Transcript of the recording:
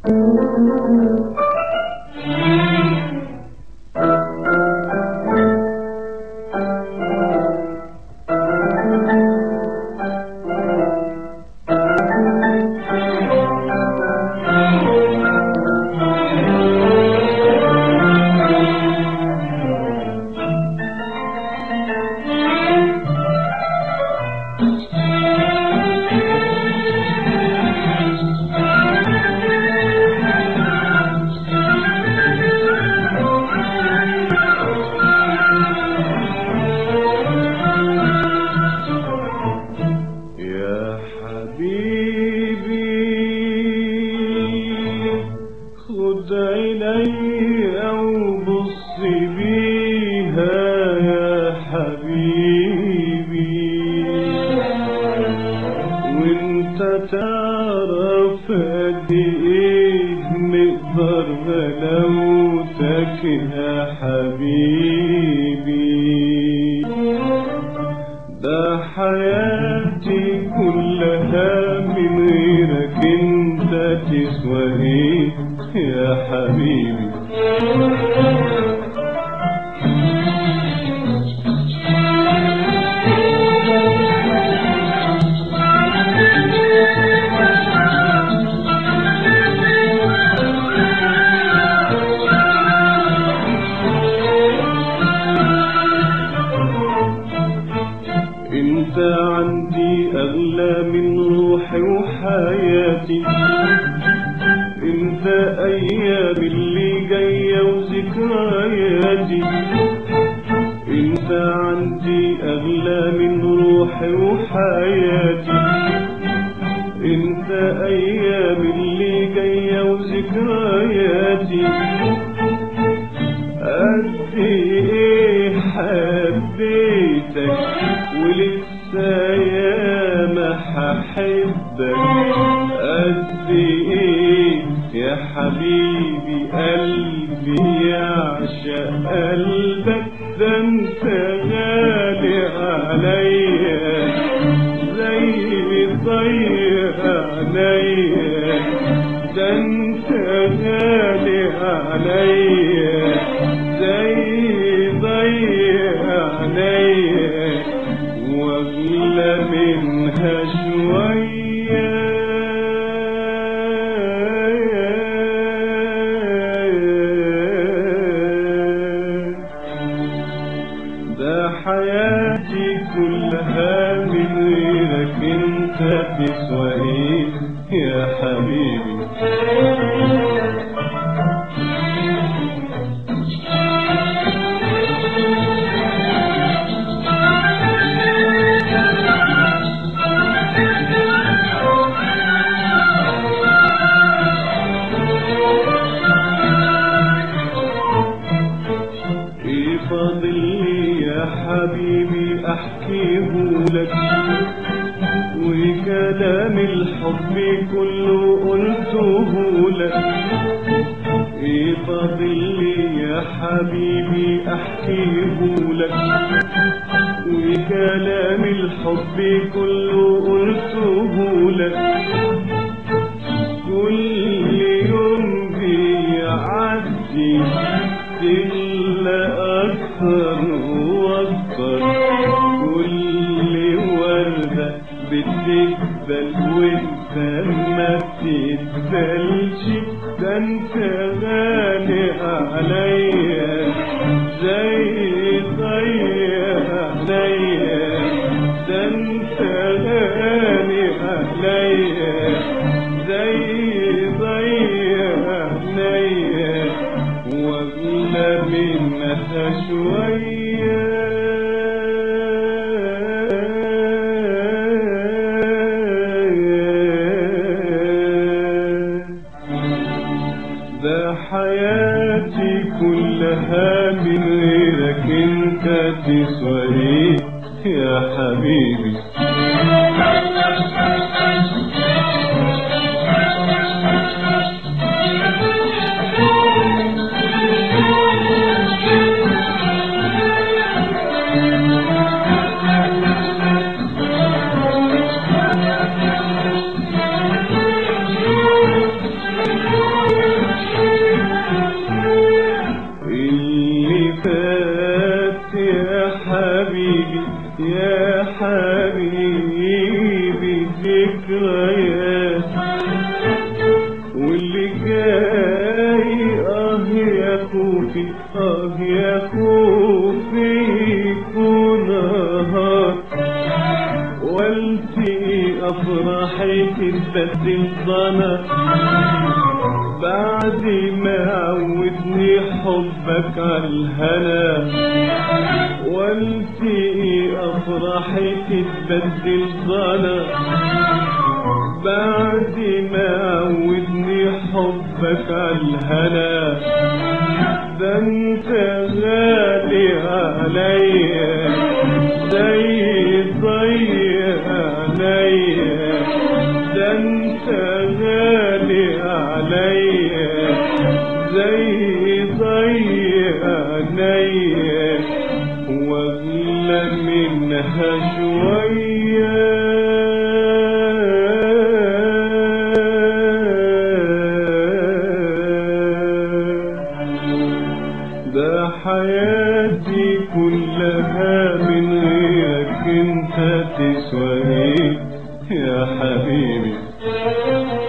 يا حبيبي خد عيني وبص بيها يا حبيبي وانت تعرف قد ايه مقدار غلاوتك يا حبيبي ده حياتي كلها من غيرك انت تسوى ايه يا حبيبي انت عندي اغلى من روحي وحياتي انت ايام اللي جايه وذكرياتي انت عندي اغلى من روحي وحياتي انت ايام اللي جايه وذكرياتي قد ايه حبيتك ولسه ياما هحبك قد ايه يا حبيبي قلبي يعشق قلبك ده انت غالي عليا زي ضيق عليا ده انت غالي عليا زي ضيق عليا واغلى منها شوية ده حياتي كلها من غيرك انت تسوى ايه يا حبيبي ايه فاضل لي يا حبيبي احكيه لك وكلام الحب كله قلته لك ايه فاضل لي يا حبيبي احكيه لك وكلام الحب كله قلته لك كل يوم بيعدي إلا أكثر وأكثر كل وردة بتقبل وانت ما بتقبلش ده انت غالي عليا زي ضيق عليا ده انت غالي عليا زي ضيق عليا واغلى منها شوية ده حياتي كلها من غيرك انت تسوى ايه يا حبيبي تتبدل ضنا بعد ما عودني حبك عالهنا والتقي افراحي تتبدل ضنا بعد ما عودني حبك عالهنا ده انت غالي عليا زي ضيق عليا ده انت غالي عليا زي ضيق عليا واغلى منها شوية ده حياتي كلها من غيرك انت تسوى ايه يا حبيبي